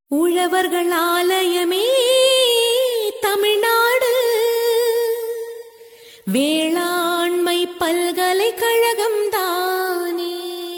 உழவர்கள் ஆலயமே தமிழ்நாடு வேளாண்மை பல்கலைக்கழகம் தானே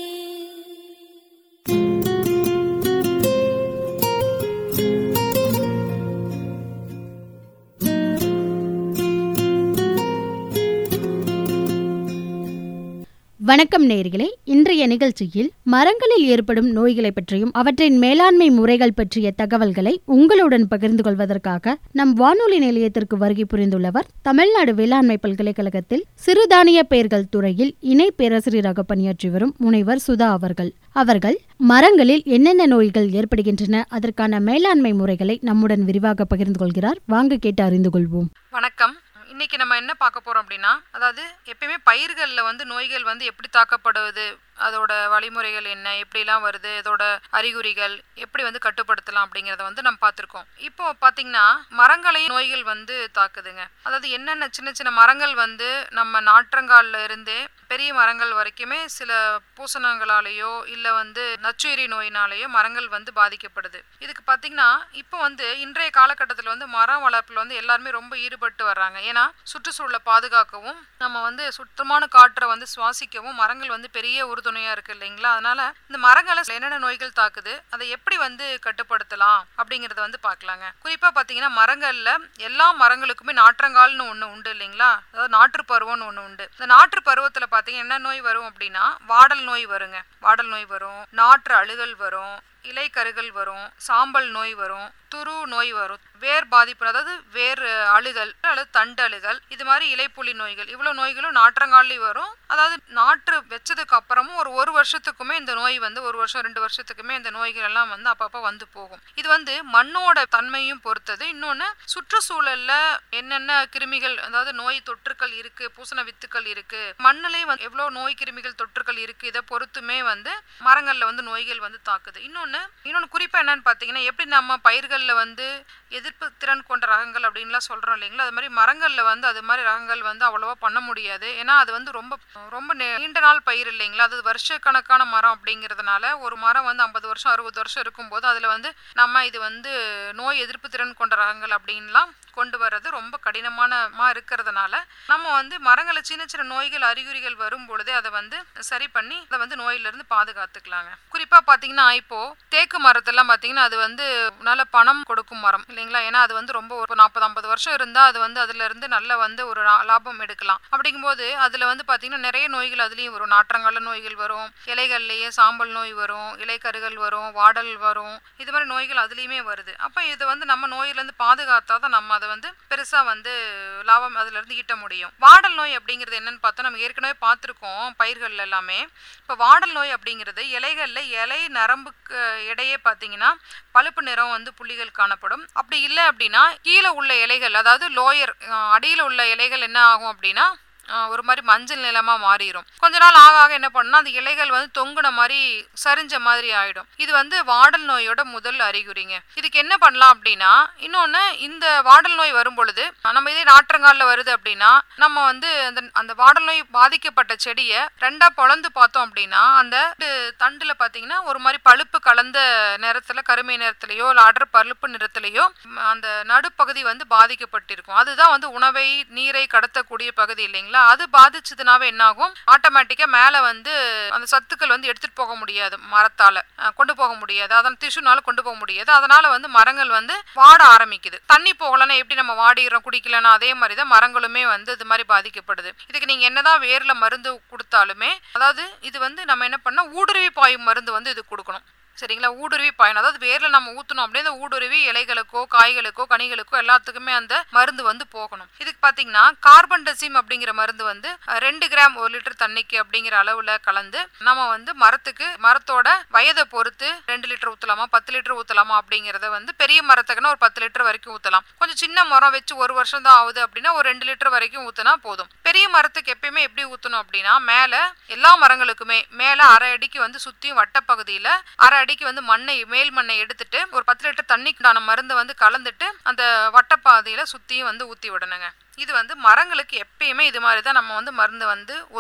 வணக்கம் நேயர்களே இன்றைய நிகழ்ச்சியில் மரங்களில் ஏற்படும் நோய்களை பற்றியும் அவற்றின் மேலாண்மை முறைகள் பற்றிய தகவல்களை உங்களுடன் பகிர்ந்து கொள்வதற்காக நம் வானொலி நிலையத்திற்கு வருகை புரிந்துள்ளவர் தமிழ்நாடு வேளாண்மை பல்கலைக்கழகத்தில் சிறுதானிய பெயர்கள் துறையில் இணை பேராசிரியராக பணியாற்றி வரும் முனைவர் சுதா அவர்கள் அவர்கள் மரங்களில் என்னென்ன நோய்கள் ஏற்படுகின்றன அதற்கான மேலாண்மை முறைகளை நம்முடன் விரிவாக பகிர்ந்து கொள்கிறார் வாங்க கேட்டு அறிந்து கொள்வோம் வணக்கம் இன்னைக்கு நம்ம என்ன பார்க்க போறோம் அப்படின்னா அதாவது எப்பயுமே பயிர்களில் வந்து நோய்கள் வந்து எப்படி தாக்கப்படுவது அதோட வழிமுறைகள் என்ன எப்படிலாம் வருது இதோட அறிகுறிகள் எப்படி வந்து கட்டுப்படுத்தலாம் அப்படிங்கிறத வந்து நம்ம பார்த்துருக்கோம் இப்போ பார்த்தீங்கன்னா மரங்களையும் நோய்கள் வந்து தாக்குதுங்க அதாவது என்னென்ன சின்ன சின்ன மரங்கள் வந்து நம்ம நாற்றங்கால்ல இருந்தே பெரிய மரங்கள் வரைக்குமே சில பூசணங்களாலேயோ இல்லை வந்து நச்சுயிரி நோயினாலேயோ மரங்கள் வந்து பாதிக்கப்படுது இதுக்கு பார்த்தீங்கன்னா இப்போ வந்து இன்றைய காலகட்டத்தில் வந்து மரம் வளர்ப்பில் வந்து எல்லாருமே ரொம்ப ஈடுபட்டு வர்றாங்க ஏன்னா சுற்றுச்சூழலை பாதுகாக்கவும் நம்ம வந்து சுத்தமான காற்றை வந்து சுவாசிக்கவும் மரங்கள் வந்து பெரிய உறுதுணையாக இருக்குது இல்லைங்களா அதனால இந்த மரங்களை என்னென்ன நோய்கள் தாக்குது அதை எப்படி வந்து கட்டுப்படுத்தலாம் அப்படிங்கிறத வந்து பார்க்கலாங்க குறிப்பாக பார்த்தீங்கன்னா மரங்களில் எல்லா மரங்களுக்குமே நாற்றங்கால்னு ஒன்று உண்டு இல்லைங்களா அதாவது நாற்று பருவம்னு ஒன்று உண்டு இந்த நாற்று பருவத்தில் பார்த்தீங்கன்னா என்ன நோய் வரும் அப்படின்னா வாடல் நோய் வருங்க வாடல் நோய் வரும் நாற்று அழுகல் வரும் இலை கருகள் வரும் சாம்பல் நோய் வரும் துரு நோய் வரும் வேர் பாதிப்பு அதாவது வேர் அழுகல் அல்லது தண்டு அழுகல் இது மாதிரி இலைப்புலி நோய்கள் இவ்வளோ நோய்களும் நாற்றங்கால்லையும் வரும் அதாவது நாற்று வச்சதுக்கு அப்புறமும் ஒரு ஒரு வருஷத்துக்குமே இந்த நோய் வந்து ஒரு வருஷம் ரெண்டு வருஷத்துக்குமே இந்த நோய்கள் எல்லாம் வந்து அப்பப்போ வந்து போகும் இது வந்து மண்ணோட தன்மையும் பொறுத்தது இன்னொன்று சுற்றுச்சூழல்ல என்னென்ன கிருமிகள் அதாவது நோய் தொற்றுக்கள் இருக்கு பூசண வித்துக்கள் இருக்கு மண்ணிலே வந்து எவ்வளோ நோய் கிருமிகள் தொற்றுக்கள் இருக்கு இதை பொறுத்துமே வந்து மரங்களில் வந்து நோய்கள் வந்து தாக்குது இன்னொன்று இன்னொன்று குறிப்பாக என்னன்னு பார்த்தீங்கன்னா எப்படி நம்ம பயிர்களில் வந்து எதிர்ப்பு திறன் கொண்ட ரகங்கள் அப்படின்லாம் சொல்கிறோம் இல்லைங்களா அது மாதிரி மரங்களில் வந்து அது மாதிரி ரகங்கள் வந்து அவ்வளோவா பண்ண முடியாது ஏன்னா அது வந்து ரொம்ப ரொம்ப நெ- நீண்ட நாள் பயிர் இல்லைங்களா அது வருஷக்கணக்கான மரம் அப்படிங்கிறதுனால ஒரு மரம் வந்து ஐம்பது வருஷம் அறுபது வருஷம் இருக்கும்போது அதில் வந்து நம்ம இது வந்து நோய் எதிர்ப்பு திறன் கொண்ட ரகங்கள் அப்படின்லாம் கொண்டு வர்றது ரொம்ப கடினமானமா இருக்கிறதுனால நம்ம வந்து மரங்களை சின்ன சின்ன நோய்கள் அறிகுறிகள் வரும் பொழுதே அதை வந்து சரி பண்ணி அதை வந்து நோயிலிருந்து பாதுகாத்துக்கலாங்க குறிப்பா பாத்தீங்கன்னா இப்போ தேக்கு மரத்தெல்லாம் பாத்தீங்கன்னா அது வந்து நல்ல பணம் கொடுக்கும் மரம் இல்லைங்களா ஏன்னா அது வந்து ரொம்ப ஒரு நாற்பது ஐம்பது வருஷம் இருந்தா அது வந்து அதுல இருந்து நல்ல வந்து ஒரு லா- லாபம் எடுக்கலாம் அப்படிங்கும்போது அதுல வந்து பாத்தீங்கன்னா நிறைய நோய்கள் அதுலயும் வரும் நாற்றங்கால நோய்கள் வரும் இலைகள்லயே சாம்பல் நோய் வரும் இலைக்கருகள் வரும் வாடல் வரும் இது மாதிரி நோய்கள் அதுலயுமே வருது அப்ப இதை வந்து நம்ம நோயிலிருந்து பாதுகாத்தா தான் நம்ம அதை வந்து பெருசா வந்து லாபம் அதுல இருந்து ஈட்ட முடியும் வாடல் நோய் அப்படிங்கிறது என்னன்னு பார்த்தா நம்ம ஏற்கனவே பார்த்துருக்கோம் பயிர்கள் எல்லாமே இப்போ வாடல் நோய் அப்படிங்கிறது இலைகள்ல இலை நரம்புக்கு இடையே பார்த்தீங்கன்னா பழுப்பு நிறம் வந்து புள்ளிகள் காணப்படும் அப்படி இல்லை அப்படின்னா கீழே உள்ள இலைகள் அதாவது லோயர் அடியில் உள்ள இலைகள் என்ன ஆகும் அப்படின்னா ஆஹ் ஒரு மாதிரி மஞ்சள் நிலமா மாறிடும் கொஞ்ச நாள் ஆக ஆக என்ன பண்ணா அந்த இலைகள் வந்து தொங்குன மாதிரி சரிஞ்ச மாதிரி ஆயிடும் இது வந்து வாடல் நோயோட முதல் அறிகுறிங்க இதுக்கு என்ன பண்ணலாம் அப்படின்னா இன்னொன்று இந்த வாடல் நோய் வரும் பொழுது நம்ம இதே நாற்றங்காலில் வருது அப்படின்னா நம்ம வந்து அந்த அந்த வாடல் நோய் பாதிக்கப்பட்ட செடியை ரெண்டா பொளந்து பார்த்தோம் அப்படின்னா அந்த தண்டுல பார்த்தீங்கன்னா ஒரு மாதிரி பழுப்பு கலந்த நிறத்துல கருமை நிறத்துலயோ இல்லை அடர் பழுப்பு நிறத்துலயோ ம், அந்த நடுப்பகுதி வந்து பாதிக்கப்பட்டிருக்கும் அதுதான் வந்து உணவை நீரை கடத்தக்கூடிய பகுதி இல்லைங்களா அது பாதிச்சதுனாவே என்ன ஆகும் ஆட்டோமேட்டிக்கா மேல வந்து அந்த சத்துக்கள் வந்து எடுத்துட்டு போக முடியாது மரத்தால அஹ், கொண்டு போக முடியாது அதன் திசுனால கொண்டு போக முடியாது அதனால வந்து மரங்கள் வந்து வாட ஆரம்பிக்குது தண்ணி போகலன்னா எப்படி நம்ம வாடிக்கிறோம் குடிக்கலன்னா அதே மாதிரி தான் மரங்களுமே வந்து இது மாதிரி பாதிக்கப்படுது இதுக்கு நீங்க என்னதான் வேர்ல மருந்து கொடுத்தாலுமே அதாவது இது வந்து நம்ம என்ன பண்ணா ஊடுருவி பாயும் மருந்து வந்து இது கொடுக்கணும் சரிங்களா ஊடுருவி பாயணும் அதாவது வேர்ல நம்ம ஊத்தணும் அப்படியே அந்த ஊடுருவி இலைகளுக்கோ காய்களுக்கோ கனிகளுக்கோ எல்லாத்துக்குமே அந்த மருந்து வந்து போகணும் இதுக்கு பாத்தீங்கன்னா கார்பன் டெசிம் அப்படிங்கிற மருந்து வந்து அஹ், ரெண்டு கிராம் ஒரு லிட்டர் தண்ணிக்கு அப்படிங்கிற அளவுல கலந்து நம்ம வந்து மரத்துக்கு மரத்தோட வயதை பொறுத்து ரெண்டு லிட்டர் ஊத்தலாமா பத்து லிட்டர் ஊத்தலாமா அப்படிங்கறத வந்து பெரிய மரத்துக்குன்னா ஒரு பத்து லிட்டர் வரைக்கும் ஊத்தலாம் கொஞ்சம் சின்ன மரம் வச்சு ஒரு வருஷம் தான் ஆகுது அப்படின்னா ஒரு ரெண்டு லிட்டர் வரைக்கும் ஊத்துனா போதும் பெரிய மரத்துக்கு எப்பயுமே எப்படி ஊத்தணும் அப்படின்னா மேல எல்லா மரங்களுக்குமே மேல அரை அடிக்கு வந்து சுத்தியும் வட்டப்பகுதியில அரை அடிக்கு வந்து மண்ணை மேல் மண்ணை எடுத்துட்டு ஒரு பத்து லிட்டர் தண்ணிக்குண்டான மருந்தை வந்து கலந்துட்டு அந்த வட்டப்பாதையில சுத்தியும் வந்து ஊத்தி விடணுங்க இது வந்து மரங்களுக்கு எப்பயுமே இது மாதிரி தான் நம்ம வந்து மருந்து வந்து ஊத்தணும்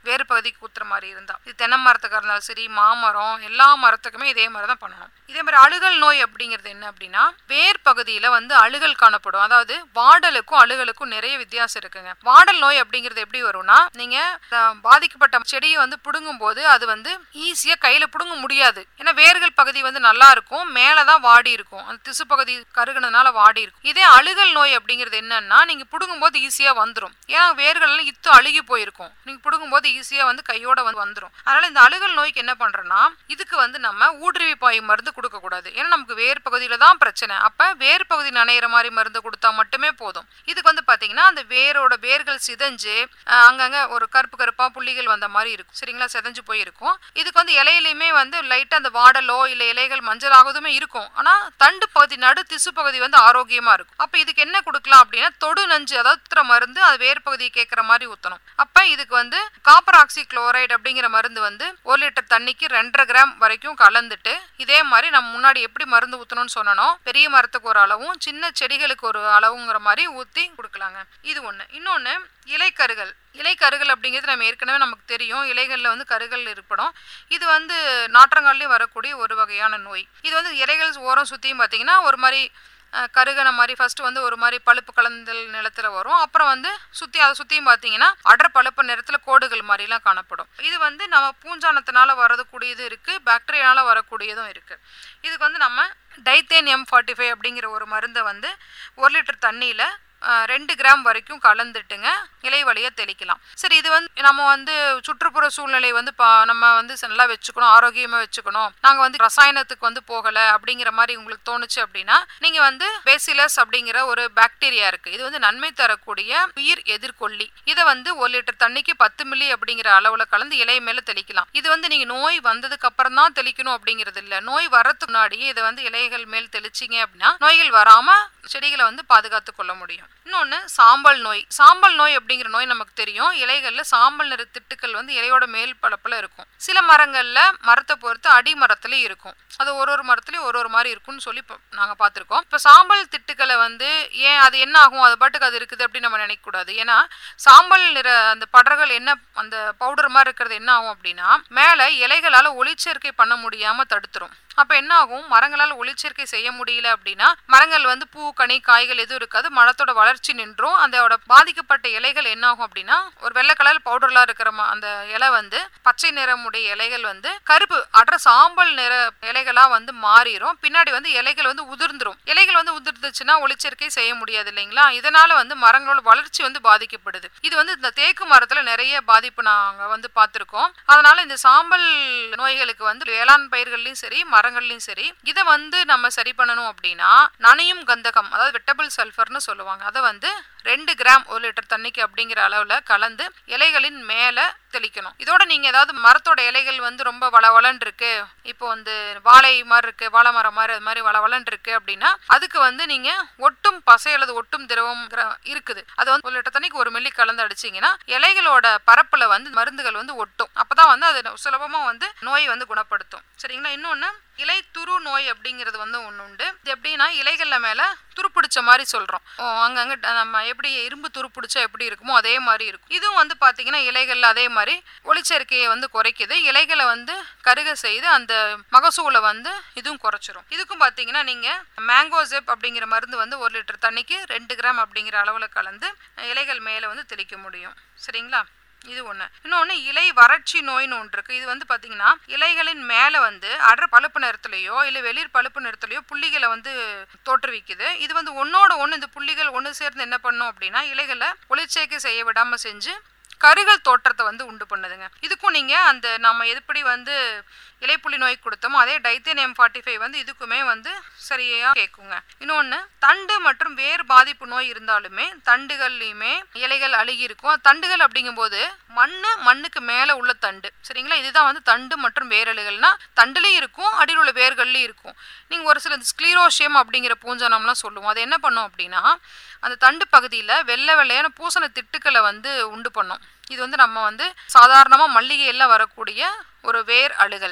வேறு பகுதிக்கு குத்துற மாதிரி இருந்தா இது தென்னை மரத்துக்காக இருந்தாலும் சரி மாமரம் எல்லா மரத்துக்குமே இதே மாதிரி தான் பண்ணணும் இதே மாதிரி அழுகல் நோய் அப்படிங்கிறது என்ன அப்படின்னா வேர் பகுதியில வந்து அழுகல் காணப்படும் அதாவது வாடலுக்கும் அழுகலுக்கும் நிறைய வித்தியாசம் இருக்குங்க வாடல் நோய் அப்படிங்கிறது எப்படி வரும்னா நீங்க அஹ், பாதிக்கப்பட்ட செடியை வந்து புடுங்கும் போது அது வந்து ஈஸியா கையில புடுங்க முடியாது ஏன்னா வேர்கள் பகுதி வந்து நல்லா இருக்கும் மேலதான் வாடி இருக்கும் அந்த திசு பகுதி கருகுனதுனால வாடி இருக்கும் இதே அழுகல் நோய் அப்படிங்கிறது என்னன்னா நீங்க புடுங்கும் போது ஈஸியா வந்துரும் ஏன்னா வேர்கள் எல்லாம் இத்து அழுகி போயிருக்கும் நீங்க புடுங்கும் போது ஈஸியா வந்து கையோட வந்து வந்துரும் அதனால இந்த அழுகல் நோய்க்கு என்ன பண்றோம்னா இதுக்கு வந்து நம்ம ஊடுருவி பாய் மருந்து கொடுக்க கூடாது ஏன்னா நமக்கு வேர் பகுதியில தான் பிரச்சனை அப்ப வேர் பகுதி நனையிற மாதிரி மருந்து கொடுத்தா மட்டுமே போதும் இதுக்கு வந்து பாத்தீங்கன்னா அந்த வேரோட வேர்கள் சிதைஞ்சு அஹ், அங்கங்க ஒரு கருப்பு கருப்பா புள்ளிகள் வந்த மாதிரி இருக்கும் சரிங்களா சிதைஞ்சு போயிருக்கும் இதுக்கு வந்து இலையிலையுமே வந்து லைட்டா அந்த வாடலோ இல்ல இலைகள் மஞ்சள் ஆகுதுமே இருக்கும் ஆனா தண்டு பகுதி நடு திசு பகுதி வந்து ஆரோக்கியமா இருக்கும் அப்ப இதுக்கு என்ன கொடுக்கலாம் அப்படின்னா தொடு நஞ்சு அதாவது ஊத்துற மருந்து அது வேர் பகுதியை கேட்குற மாதிரி ஊற்றணும் அப்ப இதுக்கு வந்து காப்பர் ஆக்சி குளோரைடு அப்படிங்கிற மருந்து வந்து ஒரு லிட்டர் தண்ணிக்கு ரெண்டரை கிராம் வரைக்கும் கலந்துட்டு இதே மாதிரி நம்ம முன்னாடி எப்படி மருந்து ஊற்றணும்னு சொன்னனோ பெரிய மரத்துக்கு ஒரு அளவும் சின்ன செடிகளுக்கு ஒரு அளவுங்கிற மாதிரி ஊற்றி கொடுக்கலாங்க இது ஒன்று இன்னொன்று இலைக்கருகள் இலைக்கருகள் அப்படிங்கிறது நம்ம ஏற்கனவே நமக்கு தெரியும் இலைகளில் வந்து கருகள் ஏற்படும் இது வந்து நாற்றங்கால்லையும் வரக்கூடிய ஒரு வகையான நோய் இது வந்து இலைகள் ஓரம் சுற்றியும் பார்த்தீங்கன்னா ஒரு மாதிரி அஹ், கருகன மாதிரி ஃபர்ஸ்ட் வந்து ஒரு மாதிரி பழுப்பு கலந்தல் நிலத்துல வரும் அப்புறம் வந்து சுற்றி அதை சுற்றியும் பார்த்தீங்கன்னா அடர் பழுப்பு நிறத்தில் கோடுகள் மாதிரிலாம் காணப்படும் இது வந்து நம்ம பூஞ்சானத்தினால வரக்கூடியது இருக்குது பாக்டீரியானால வரக்கூடியதும் இருக்குது இதுக்கு வந்து நம்ம டைத்தேன் எம் ஃபார்ட்டி ஃபைவ் அப்படிங்கிற ஒரு மருந்தை வந்து ஒரு லிட்டர் தண்ணியில் அஹ், ரெண்டு கிராம் வரைக்கும் கலந்துட்டுங்க இலை வழியாக தெளிக்கலாம் சரி இது வந்து நம்ம வந்து சுற்றுப்புற சூழ்நிலை வந்து பா நம்ம வந்து நல்லா வச்சுக்கணும் ஆரோக்கியமாக வச்சுக்கணும் நாங்கள் வந்து ரசாயனத்துக்கு வந்து போகலை அப்படிங்கிற மாதிரி உங்களுக்கு தோணுச்சு அப்படின்னா நீங்கள் வந்து பேசிலஸ் அப்படிங்கிற ஒரு பாக்டீரியா இருக்குது இது வந்து நன்மை தரக்கூடிய உயிர் எதிர்கொல்லி இதை வந்து ஒரு லிட்டர் தண்ணிக்கு பத்து மில்லி அப்படிங்கிற அளவில் கலந்து இலை மேலே தெளிக்கலாம் இது வந்து நீங்கள் நோய் வந்ததுக்கு அப்புறம் தான் தெளிக்கணும் அப்படிங்கிறது இல்லை நோய் வரதுக்கு முன்னாடியே இதை வந்து இலைகள் மேல் தெளிச்சிங்க அப்படின்னா நோய்கள் வராமல் செடிகளை வந்து பாதுகாத்து கொள்ள முடியும் இன்னொன்று சாம்பல் நோய் சாம்பல் நோய் அப்படிங்கிற நோய் நமக்கு தெரியும் இலைகளில் சாம்பல் நிற திட்டுக்கள் வந்து இலையோட மேல் பளப்பில் இருக்கும் சில மரங்களில் மரத்தை பொறுத்து அடி மரத்துலையும் இருக்கும் அது ஒரு ஒரு மரத்துலையும் ஒரு ஒரு மாதிரி இருக்கும்னு சொல்லி இப்போ நாங்கள் பார்த்துருக்கோம் இப்போ சாம்பல் திட்டுக்களை வந்து ஏன் அது என்ன ஆகும் அது பாட்டுக்கு அது இருக்குது அப்படின்னு நம்ம நினைக்கக்கூடாது ஏன்னா சாம்பல் நிற அந்த படர்கள் என்ன அந்த பவுடர் மாதிரி இருக்கிறது என்ன ஆகும் அப்படின்னா மேலே இலைகளால் ஒளிச்சேர்க்கை பண்ண முடியாமல் தடுத்துரும் அப்போ என்ன ஆகும் மரங்களால் ஒளிச்சேர்க்கை செய்ய முடியல அப்படின்னா மரங்கள் வந்து பூ கனி காய்கள் எதுவும் இருக்காது மரத்தோட வளர்ச்சி நின்றும் அதோட பாதிக்கப்பட்ட இலைகள் என்ன ஆகும் அப்படின்னா ஒரு வெள்ளை கலர் பவுடர்லாம் இருக்கிற ம- அந்த இலை வந்து பச்சை நிறமுடைய இலைகள் வந்து கருப்பு அற்ற சாம்பல் நிற இலைகளா வந்து மாறிடும் பின்னாடி வந்து இலைகள் வந்து உதிர்ந்துரும் இலைகள் வந்து உதிர்ந்துச்சுன்னா ஒளிச்சேர்க்கை செய்ய முடியாது இல்லைங்களா இதனால வந்து மரங்களோட வளர்ச்சி வந்து பாதிக்கப்படுது இது வந்து இந்த தேக்கு மரத்துல நிறைய பாதிப்பு நாங்க வந்து பார்த்திருக்கோம் அதனால இந்த சாம்பல் நோய்களுக்கு வந்து வேளாண் பயிர்கள்லயும் சரி மரங்கள்லயும் சரி இதை வந்து நம்ம சரி பண்ணணும் அப்படின்னா நனையும் கந்தகம் அதாவது வெட்டபிள் சல்ஃபர்னு சொல்லுவாங்க அதை வந்து ரெண்டு கிராம் ஒரு லிட்டர் தண்ணிக்கு அப்படிங்கிற அளவுல கலந்து இலைகளின் மேல தெளிக்கணும் இதோட நீங்க ஏதாவது மரத்தோட இலைகள் வந்து ரொம்ப வளவளன்னு இருக்கு இப்போ வந்து வாழை மாதிரி இருக்கு வாழை மரம் மாதிரி அது மாதிரி வளவளன்னு இருக்கு அப்படின்னா அதுக்கு வந்து நீங்க ஒட்டும் பசை அல்லது ஒட்டும் திரவம் இருக்குது அது வந்து ஒரு லிட்டர் தண்ணிக்கு ஒரு மில்லி கலந்து அடிச்சீங்கன்னா இலைகளோட பரப்புல வந்து மருந்துகள் வந்து ஒட்டும் அப்பதான் வந்து அது சுலபமா வந்து நோய் வந்து குணப்படுத்தும் சரிங்களா இன்னொன்னு இலை துரு நோய் அப்படிங்கிறது வந்து ஒன்று உண்டு இது எப்படின்னா இலைகள்ல மேல துருப்பிடிச்ச மாதிரி சொல்றோம் ஓ, அங்கங்க ட- நம்ம எப்படி இரும்பு துருப்பிடிச்சா எப்படி இருக்குமோ அதே மாதிரி இருக்கும் இதுவும் வந்து பாத்தீங்கன்னா இலைகள்ல அதே மாதிரி ஒளிச்சேர்க்கையை வந்து குறைக்குது இலைகளை வந்து கருக செய்து அந்த மகசூலை வந்து இதுவும் குறைச்சிரும் இதுக்கும் பாத்தீங்கன்னா நீங்க மேங்கோசெப் அப்படிங்கிற மருந்து வந்து ஒரு லிட்டர் தண்ணிக்கு ரெண்டு கிராம் அப்படிங்கிற அளவுல கலந்து இலைகள் மேல வந்து தெளிக்க முடியும் சரிங்களா இது ஒன்று இன்னொன்று இலை வறட்சி நோய்னு ஒன்று இருக்குது இது வந்து பார்த்தீங்கன்னா இலைகளின் மேலே வந்து அடர் பழுப்பு நிறத்துலையோ இல்லை வெளிர் பழுப்பு நிறத்துலையோ புள்ளிகளை வந்து தோற்றுவிக்குது இது வந்து ஒன்றோட ஒன்று இந்த புள்ளிகள் ஒன்று சேர்ந்து என்ன பண்ணும் அப்படின்னா இலைகளை ஒளிச்சேர்க்கை செய்ய விடாமல் செஞ்சு கருகல் தோற்றத்தை வந்து உண்டு பண்ணுதுங்க இதுக்கும் நீங்கள் அந்த நம்ம எப்படி வந்து இலைப்புள்ளி நோய் கொடுத்தோமோ அதே டைத்தேன் எம் ஃபார்ட்டி ஃபைவ் வந்து இதுக்குமே வந்து சரியா கேட்குங்க இன்னொன்று தண்டு மற்றும் வேர் பாதிப்பு நோய் இருந்தாலுமே தண்டுகள்லையுமே இலைகள் அழுகி இருக்கும் தண்டுகள் அப்படிங்கும்போது மண்ணு மண்ணுக்கு மேலே உள்ள தண்டு சரிங்களா இதுதான் வந்து தண்டு மற்றும் வேரலுகள்னா தண்டுலேயும் இருக்கும் அடியில் உள்ள வேர்கள்லையும் இருக்கும் நீங்கள் ஒரு சில ஸ்க்ளீரோஷியம் அப்படிங்கிற பூஞ்சனம்லாம் சொல்லுவோம் அது என்ன பண்ணும் அப்படின்னா அந்த தண்டு பகுதியில் வெள்ளை வெள்ளையான பூசண திட்டுக்களை வந்து உண்டு பண்ணும் இது வந்து நம்ம வந்து சாதாரணமாக மல்லிகையெல்லாம் வரக்கூடிய ஒரு வேர் அழுகல்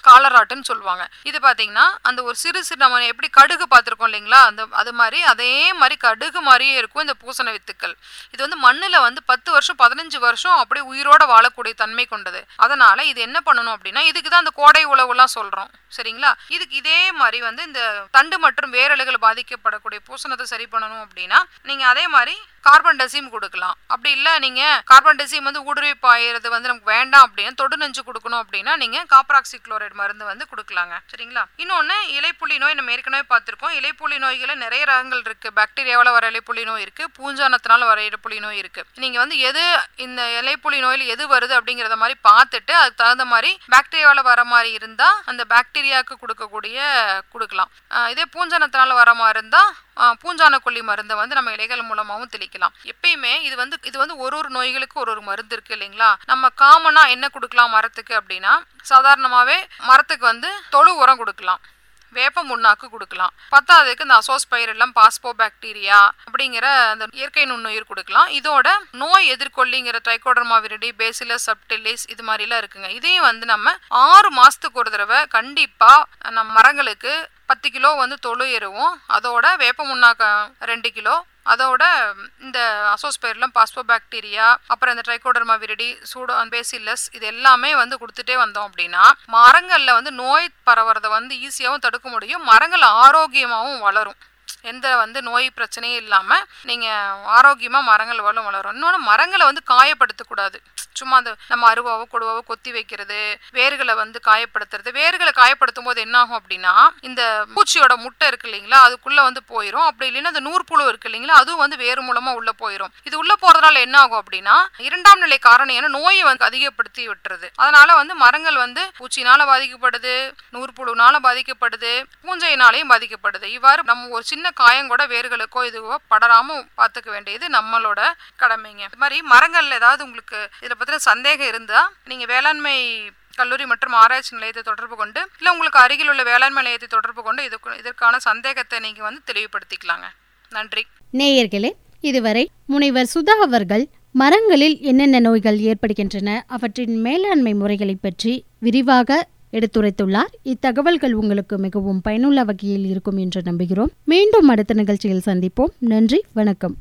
காலராட்டுன்னு சொல்லுவாங்க இது பார்த்தீங்கன்னா அந்த ஒரு சிறு சிறு நம்ம எப்படி கடுகு பார்த்துருக்கோம் இல்லைங்களா அந்த அது மாதிரி அதே மாதிரி கடுகு மாதிரியே இருக்கும் இந்த பூசண வித்துக்கள் இது வந்து மண்ணில் வந்து பத்து வருஷம் பதினஞ்சு வருஷம் அப்படியே உயிரோட வாழக்கூடிய தன்மை கொண்டது அதனால இது என்ன பண்ணணும் அப்படின்னா இதுக்கு தான் அந்த கோடை உழவுலாம் சொல்கிறோம் சரிங்களா இதுக்கு இதே மாதிரி வந்து இந்த தண்டு மற்றும் வேரலுகள் பாதிக்கப்படக்கூடிய பூசணத்தை சரி பண்ணணும் அப்படின்னா நீங்கள் அதே மாதிரி கார்பன் டெசிம் கொடுக்கலாம் அப்படி இல்லை நீங்கள் கார்பன் டெசிம் வந்து ஊடுருவி பாயிறது வந்து நமக்கு வேண்டாம் அப்படின்னா தொடு நெஞ்சு கொடுக்கணும் அப்படின்னா நீங்கள் காப்ராக்சி குளோரைடு மருந்து வந்து கொடுக்கலாங்க சரிங்களா இன்னொன்று இலைப்புள்ளி நோய் நம்ம ஏற்கனவே பார்த்துருக்கோம் இலைப்புள்ளி நோய்களில் நிறைய ரகங்கள் இருக்குது பாக்டீரியாவால் வர இலைப்புள்ளி நோய் இருக்குது பூஞ்சானத்தினால வர இலைப்புள்ளி நோய் இருக்குது நீங்கள் வந்து எது இந்த இலைப்புள்ளி நோயில் எது வருது அப்படிங்கிறத மாதிரி பார்த்துட்டு அதுக்கு தகுந்த மாதிரி பாக்டீரியாவால் வர மாதிரி இருந்தால் அந்த பாக்டீரியாவுக்கு கொடுக்கக்கூடிய கொடுக்கலாம் ஆஹ் இதே பூஞ்சானத்தினால வர மாதிரி இருந்தால் பூஞ்சான கொல்லி மருந்தை வந்து நம்ம இலைகள் மூலமாகவும் தெளிக்கலாம் எப்பயுமே இது வந்து இது வந்து ஒரு ஒரு நோய்களுக்கு ஒரு ஒரு மருந்து இருக்கு இல்லைங்களா நம்ம காமனா என்ன கொடுக்கலாம் மரத்துக்கு அப்படின்னா சாதாரணமாகவே மரத்துக்கு வந்து தொழு உரம் கொடுக்கலாம் வேப்ப முன்னாக்கு கொடுக்கலாம் பத்தாவதுக்கு இந்த அசோஸ்பைரெல்லாம் பாஸ்போ பாக்டீரியா அப்படிங்கிற அந்த இயற்கை நுண்ணுயிர் கொடுக்கலாம் இதோட நோய் எதிர்கொல்லிங்கிற ட்ரைகோடர்மா விரிடி பேசிலஸ் சப்டிலிஸ் இது மாதிரிலாம் இருக்குங்க இதையும் வந்து நம்ம ஆறு மாதத்துக்கு ஒரு தடவை கண்டிப்பாக நம்ம மரங்களுக்கு பத்து கிலோ வந்து தொழு எருவும் அதோட வேப்ப முன்னாக்க ரெண்டு கிலோ அதோட இந்த அசோஸ்பைர்லம் பாஸ்போ பாக்டீரியா அப்புறம் இந்த ட்ரைகோடர்மா விரிடி சூடோ பேசில்லஸ் இது எல்லாமே வந்து கொடுத்துட்டே வந்தோம் அப்படின்னா மரங்களில் வந்து நோய் பரவுறதை வந்து ஈஸியாகவும் தடுக்க முடியும் மரங்கள் ஆரோக்கியமாகவும் வளரும் எந்த வந்து நோய் பிரச்சனையும் இல்லாமல் நீங்கள் ஆரோக்கியமாக மரங்கள் வளரும் வளரும் இன்னொன்று மரங்களை வந்து காயப்படுத்தக்கூடாது சும்மா அந்த நம்ம அருவாவோ கொடுவாவோ கொத்தி வைக்கிறது வேர்களை வந்து காயப்படுத்துறது வேர்களை காயப்படுத்தும் போது என்ன ஆகும் அப்படின்னா இந்த பூச்சியோட முட்டை இருக்கு இல்லைங்களா அதுக்குள்ள வந்து போயிடும் அப்படி இல்லைன்னா அந்த நூற்புழு இருக்கு இல்லைங்களா அதுவும் வந்து வேறு மூலமா உள்ள போயிடும் இது உள்ள போறதுனால என்ன ஆகும் அப்படின்னா இரண்டாம் நிலை காரணம் ஏன்னா நோயை வந்து அதிகப்படுத்தி விட்டுறது அதனால வந்து மரங்கள் வந்து பூச்சினால பாதிக்கப்படுது நூற்புழுனால பாதிக்கப்படுது பூஞ்சையினாலையும் பாதிக்கப்படுது இவ்வாறு நம்ம ஒரு சின்ன காயம் கூட வேர்களுக்கோ இதுவோ படராம பார்த்துக்க வேண்டியது நம்மளோட கடமைங்க இது மாதிரி மரங்கள்ல ஏதாவது உங்களுக்கு இதில் பற்றின சந்தேகம் இருந்தால் நீங்கள் வேளாண்மை கல்லூரி மற்றும் ஆராய்ச்சி நிலையத்தை தொடர்பு கொண்டு இல்லை உங்களுக்கு அருகில் உள்ள வேளாண்மை நிலையத்தை தொடர்பு கொண்டு இதுக்கு இதற்கான சந்தேகத்தை நீங்கள் வந்து தெளிவுபடுத்திக்கலாங்க நன்றி நேயர்களே இதுவரை முனைவர் சுதா அவர்கள் மரங்களில் என்னென்ன நோய்கள் ஏற்படுகின்றன அவற்றின் மேலாண்மை முறைகளை பற்றி விரிவாக எடுத்துரைத்துள்ளார் இத்தகவல்கள் உங்களுக்கு மிகவும் பயனுள்ள வகையில் இருக்கும் என்று நம்புகிறோம் மீண்டும் அடுத்த நிகழ்ச்சியில் சந்திப்போம் நன்றி வணக்கம்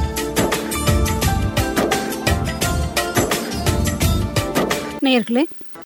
நேயர்களே